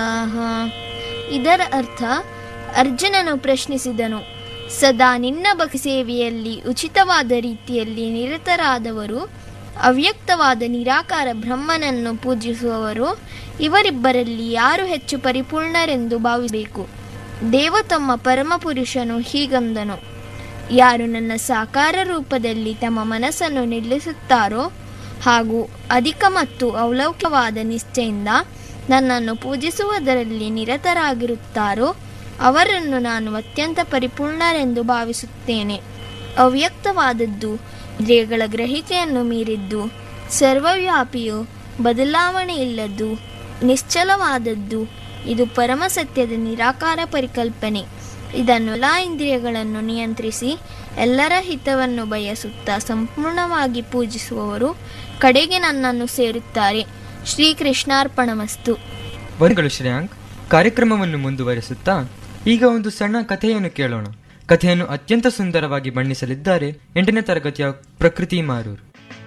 ಆಹಾ ಇದರ ಅರ್ಥ ಅರ್ಜುನನು ಪ್ರಶ್ನಿಸಿದನು ಸದಾ ನಿನ್ನ ಭಕ್ತಿ ಸೇವೆಯಲ್ಲಿ ಉಚಿತವಾದ ರೀತಿಯಲ್ಲಿ ನಿರತರಾದವರು ಅವ್ಯಕ್ತವಾದ ನಿರಾಕಾರ ಬ್ರಹ್ಮನನ್ನು ಪೂಜಿಸುವವರು ಇವರಿಬ್ಬರಲ್ಲಿ ಯಾರು ಹೆಚ್ಚು ಪರಿಪೂರ್ಣರೆಂದು ಭಾವಿಸಬೇಕು ದೇವ ತಮ್ಮ ಪರಮಪುರುಷನು ಹೀಗಂದನು ಯಾರು ನನ್ನ ಸಾಕಾರ ರೂಪದಲ್ಲಿ ತಮ್ಮ ಮನಸ್ಸನ್ನು ನಿಲ್ಲಿಸುತ್ತಾರೋ ಹಾಗೂ ಅಧಿಕ ಮತ್ತು ಅವಲೌಕಿಕವಾದ ನಿಷ್ಠೆಯಿಂದ ನನ್ನನ್ನು ಪೂಜಿಸುವುದರಲ್ಲಿ ನಿರತರಾಗಿರುತ್ತಾರೋ ಅವರನ್ನು ನಾನು ಅತ್ಯಂತ ಪರಿಪೂರ್ಣರೆಂದು ಭಾವಿಸುತ್ತೇನೆ ಅವ್ಯಕ್ತವಾದದ್ದು ಇಂದ್ರಿಯಗಳ ಗ್ರಹಿಕೆಯನ್ನು ಮೀರಿದ್ದು ಸರ್ವವ್ಯಾಪಿಯು ಬದಲಾವಣೆ ಇಲ್ಲದ್ದು ನಿಶ್ಚಲವಾದದ್ದು ಇದು ಪರಮ ಸತ್ಯದ ನಿರಾಕಾರ ಪರಿಕಲ್ಪನೆ ಇದನ್ನು ಎಲ್ಲ ಇಂದ್ರಿಯಗಳನ್ನು ನಿಯಂತ್ರಿಸಿ ಎಲ್ಲರ ಹಿತವನ್ನು ಬಯಸುತ್ತಾ ಸಂಪೂರ್ಣವಾಗಿ ಪೂಜಿಸುವವರು ಕಡೆಗೆ ನನ್ನನ್ನು ಸೇರುತ್ತಾರೆ ಶ್ರೀಕೃಷ್ಣಾರ್ಪಣಮಸ್ತು ವಂದನೆಗಳು ಶ್ರೇಯಾಂಕ್ ಕಾರ್ಯಕ್ರಮವನ್ನು ಮುಂದುವರಿಸುತ್ತಾ ಈಗ ಒಂದು ಸಣ್ಣ ಕಥೆಯನ್ನು ಕೇಳೋಣ ಕಥೆಯನ್ನು ಅತ್ಯಂತ ಸುಂದರವಾಗಿ ಬಣ್ಣಿಸಲಿದ್ದಾರೆ ಎಂಟನೇ ತರಗತಿಯ ಪ್ರಕೃತಿ ಮಾರೂರು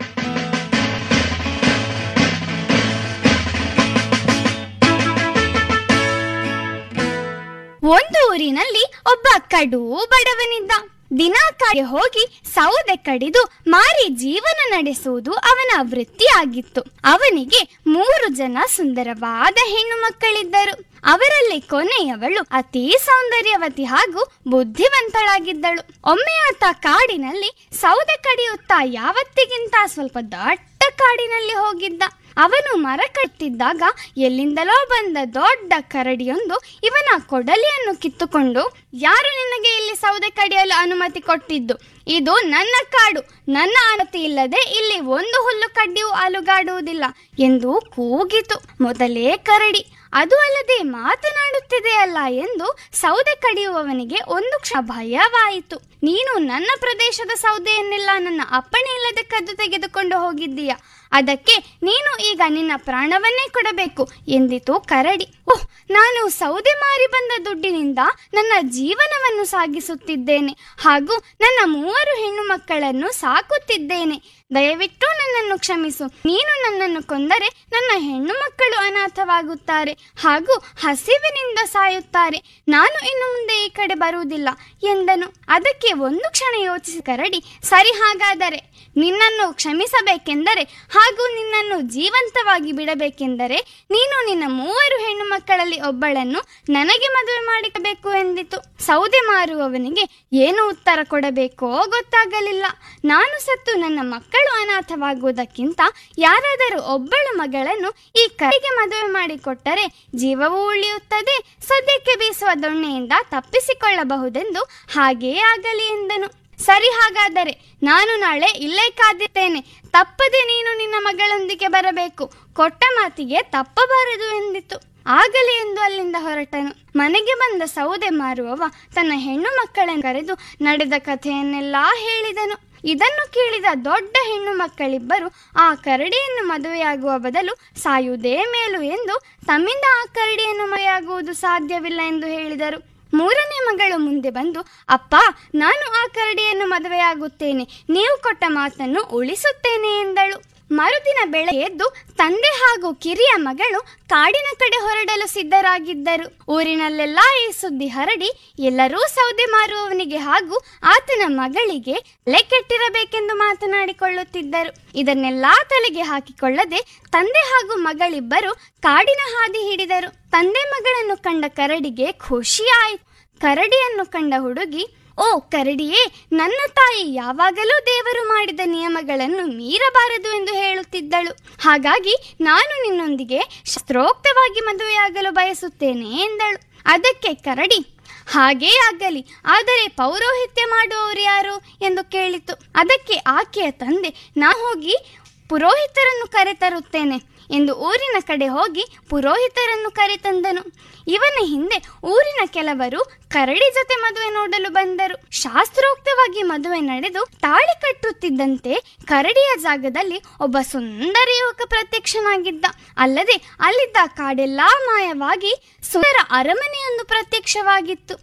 ಒಂದು ಊರಿನಲ್ಲಿ ಒಬ್ಬ ಕಡು ಬಡವನಿದ್ದ ದಿನ ಕಾಯ ಹೋಗಿ ಸೌದೆ ಕಡಿದು ಮಾರಿ ಜೀವನ ನಡೆಸುವುದು ಅವನ ವೃತ್ತಿಯಾಗಿತ್ತು ಅವನಿಗೆ ಮೂರು ಜನ ಸುಂದರವಾದ ಹೆಣ್ಣು ಮಕ್ಕಳಿದ್ದರು ಅವರಲ್ಲಿ ಕೊನೆಯವಳು ಅತಿ ಸೌಂದರ್ಯವತಿ ಹಾಗೂ ಬುದ್ಧಿವಂತಳಾಗಿದ್ದಳು ಒಮ್ಮೆ ಆತ ಕಾಡಿನಲ್ಲಿ ಸೌದೆ ಕಡಿಯುತ್ತಾ ಯಾವತ್ತಿಗಿಂತ ಸ್ವಲ್ಪ ದಟ್ಟ ಕಾಡಿನಲ್ಲಿ ಹೋಗಿದ್ದ ಅವನು ಮರ ಕಟ್ಟಿದ್ದಾಗ ಎಲ್ಲಿಂದಲೋ ಬಂದ ದೊಡ್ಡ ಕರಡಿಯೊಂದು ಇವನ ಕೊಡಲಿಯನ್ನು ಕಿತ್ತುಕೊಂಡು ಯಾರು ನಿನಗೆ ಇಲ್ಲಿ ಸೌದೆ ಕಡಿಯಲು ಅನುಮತಿ ಕೊಟ್ಟಿದ್ದು ಇದು ನನ್ನ ಕಾಡು ನನ್ನ ಅನುಮತಿ ಇಲ್ಲದೆ ಇಲ್ಲಿ ಒಂದು ಹುಲ್ಲು ಕಡ್ಡಿಯೂ ಅಲುಗಾಡುವುದಿಲ್ಲ ಎಂದು ಕೂಗಿತು ಮೊದಲೇ ಕರಡಿ ಅದು ಅಲ್ಲದೆ ಮಾತನಾಡುತ್ತಿದೆಯಲ್ಲ ಎಂದು ಸೌದೆ ಕಡಿಯುವವನಿಗೆ ಒಂದು ಕ್ಷ ಭಯವಾಯಿತು ನೀನು ನನ್ನ ಪ್ರದೇಶದ ಸೌದೆಯನ್ನೆಲ್ಲ ನನ್ನ ಅಪ್ಪಣೆ ಇಲ್ಲದೆ ಕದ್ದು ತೆಗೆದುಕೊಂಡು ಹೋಗಿದ್ದೀಯ ಅದಕ್ಕೆ ನೀನು ಈಗ ನಿನ್ನ ಪ್ರಾಣವನ್ನೇ ಕೊಡಬೇಕು ಎಂದಿತು ಕರಡಿ ಓಹ್ ನಾನು ಸೌದೆ ಮಾರಿ ಬಂದ ದುಡ್ಡಿನಿಂದ ನನ್ನ ಜೀವನವನ್ನು ಸಾಗಿಸುತ್ತಿದ್ದೇನೆ ಹಾಗೂ ನನ್ನ ಮೂವರು ಹೆಣ್ಣು ಮಕ್ಕಳನ್ನು ಸಾಕುತ್ತಿದ್ದೇನೆ ದಯವಿಟ್ಟು ನನ್ನನ್ನು ಕ್ಷಮಿಸು ನೀನು ನನ್ನನ್ನು ಕೊಂದರೆ ನನ್ನ ಹೆಣ್ಣು ಮಕ್ಕಳು ಅನಾಥವಾಗುತ್ತಾರೆ ಹಾಗೂ ಹಸಿವಿನಿಂದ ಸಾಯುತ್ತಾರೆ ನಾನು ಇನ್ನು ಮುಂದೆ ಈ ಕಡೆ ಬರುವುದಿಲ್ಲ ಎಂದನು ಅದಕ್ಕೆ ಒಂದು ಕ್ಷಣ ಯೋಚಿಸಿ ಕರಡಿ ಸರಿ ಹಾಗಾದರೆ ನಿನ್ನನ್ನು ಕ್ಷಮಿಸಬೇಕೆಂದರೆ ಹಾಗೂ ನಿನ್ನನ್ನು ಜೀವಂತವಾಗಿ ಬಿಡಬೇಕೆಂದರೆ ನೀನು ನಿನ್ನ ಮೂವರು ಹೆಣ್ಣು ಮಕ್ಕಳಲ್ಲಿ ಒಬ್ಬಳನ್ನು ನನಗೆ ಮದುವೆ ಮಾಡಿಕಬೇಕು ಎಂದಿತು ಸೌದೆ ಮಾರುವವನಿಗೆ ಏನು ಉತ್ತರ ಕೊಡಬೇಕೋ ಗೊತ್ತಾಗಲಿಲ್ಲ ನಾನು ಸತ್ತು ನನ್ನ ಮಕ್ಕಳು ಅನಾಥವಾಗುವುದಕ್ಕಿಂತ ಯಾರಾದರೂ ಒಬ್ಬಳು ಮಗಳನ್ನು ಈ ಕೈಗೆ ಮದುವೆ ಮಾಡಿಕೊಟ್ಟರೆ ಜೀವವೂ ಉಳಿಯುತ್ತದೆ ಸದ್ಯಕ್ಕೆ ಬೀಸುವ ದೊಣ್ಣೆಯಿಂದ ತಪ್ಪಿಸಿಕೊಳ್ಳಬಹುದೆಂದು ಹಾಗೇ ಆಗಲಿ ಎಂದನು ಸರಿ ಹಾಗಾದರೆ ನಾನು ನಾಳೆ ಇಲ್ಲೇ ಕಾದಿದ್ದೇನೆ ತಪ್ಪದೆ ನೀನು ನಿನ್ನ ಮಗಳೊಂದಿಗೆ ಬರಬೇಕು ಕೊಟ್ಟ ಮಾತಿಗೆ ತಪ್ಪಬಾರದು ಎಂದಿತು ಆಗಲಿ ಎಂದು ಅಲ್ಲಿಂದ ಹೊರಟನು ಮನೆಗೆ ಬಂದ ಸೌದೆ ಮಾರುವವ ತನ್ನ ಹೆಣ್ಣು ಮಕ್ಕಳನ್ನು ಕರೆದು ನಡೆದ ಕಥೆಯನ್ನೆಲ್ಲ ಹೇಳಿದನು ಇದನ್ನು ಕೇಳಿದ ದೊಡ್ಡ ಹೆಣ್ಣು ಮಕ್ಕಳಿಬ್ಬರು ಆ ಕರಡಿಯನ್ನು ಮದುವೆಯಾಗುವ ಬದಲು ಸಾಯುವುದೇ ಮೇಲು ಎಂದು ತಮ್ಮಿಂದ ಆ ಕರಡಿಯನ್ನು ಮರೆಯಾಗುವುದು ಸಾಧ್ಯವಿಲ್ಲ ಎಂದು ಹೇಳಿದರು ಮೂರನೇ ಮಗಳು ಮುಂದೆ ಬಂದು ಅಪ್ಪ ನಾನು ಆ ಕರಡಿಯನ್ನು ಮದುವೆಯಾಗುತ್ತೇನೆ ನೀವು ಕೊಟ್ಟ ಮಾತನ್ನು ಉಳಿಸುತ್ತೇನೆ ಎಂದಳು ಮರುದಿನ ಬೆಳಗ್ಗೆ ಎದ್ದು ತಂದೆ ಹಾಗೂ ಕಿರಿಯ ಮಗಳು ಕಾಡಿನ ಕಡೆ ಹೊರಡಲು ಸಿದ್ಧರಾಗಿದ್ದರು ಊರಿನಲ್ಲೆಲ್ಲ ಈ ಸುದ್ದಿ ಹರಡಿ ಎಲ್ಲರೂ ಸೌದೆ ಮಾರುವವನಿಗೆ ಹಾಗೂ ಆತನ ಮಗಳಿಗೆ ಲೆಕ್ಕೆಟ್ಟಿರಬೇಕೆಂದು ಮಾತನಾಡಿಕೊಳ್ಳುತ್ತಿದ್ದರು ಇದನ್ನೆಲ್ಲ ತಲೆಗೆ ಹಾಕಿಕೊಳ್ಳದೆ ತಂದೆ ಹಾಗೂ ಮಗಳಿಬ್ಬರು ಕಾಡಿನ ಹಾದಿ ಹಿಡಿದರು ತಂದೆ ಮಗಳನ್ನು ಕಂಡ ಕರಡಿಗೆ ಖುಷಿಯಾಯಿತು ಕರಡಿಯನ್ನು ಕಂಡ ಹುಡುಗಿ ಓ ಕರಡಿಯೇ ನನ್ನ ತಾಯಿ ಯಾವಾಗಲೂ ದೇವರು ಮಾಡಿದ ನಿಯಮಗಳನ್ನು ಮೀರಬಾರದು ಎಂದು ಹೇಳುತ್ತಿದ್ದಳು ಹಾಗಾಗಿ ನಾನು ನಿನ್ನೊಂದಿಗೆ ಶಾಸ್ತ್ರೋಕ್ತವಾಗಿ ಮದುವೆಯಾಗಲು ಬಯಸುತ್ತೇನೆ ಎಂದಳು ಅದಕ್ಕೆ ಕರಡಿ ಹಾಗೇ ಆಗಲಿ ಆದರೆ ಪೌರೋಹಿತ್ಯ ಮಾಡುವವರು ಯಾರು ಎಂದು ಕೇಳಿತು ಅದಕ್ಕೆ ಆಕೆಯ ತಂದೆ ನಾ ಹೋಗಿ ಪುರೋಹಿತರನ್ನು ಕರೆತರುತ್ತೇನೆ ಎಂದು ಊರಿನ ಕಡೆ ಹೋಗಿ ಪುರೋಹಿತರನ್ನು ಕರೆತಂದನು ಇವನ ಹಿಂದೆ ಊರಿನ ಕೆಲವರು ಕರಡಿ ಜೊತೆ ಮದುವೆ ನೋಡಲು ಬಂದರು ಶಾಸ್ತ್ರೋಕ್ತವಾಗಿ ಮದುವೆ ನಡೆದು ತಾಳಿ ಕಟ್ಟುತ್ತಿದ್ದಂತೆ ಕರಡಿಯ ಜಾಗದಲ್ಲಿ ಒಬ್ಬ ಸುಂದರ ಯುವಕ ಪ್ರತ್ಯಕ್ಷನಾಗಿದ್ದ ಅಲ್ಲದೆ ಅಲ್ಲಿದ್ದ ಕಾಡೆಲ್ಲಾ ಮಾಯವಾಗಿ ಸುಂದರ ಅರಮನೆಯೊಂದು ಪ್ರತ್ಯಕ್ಷವಾಗಿತ್ತು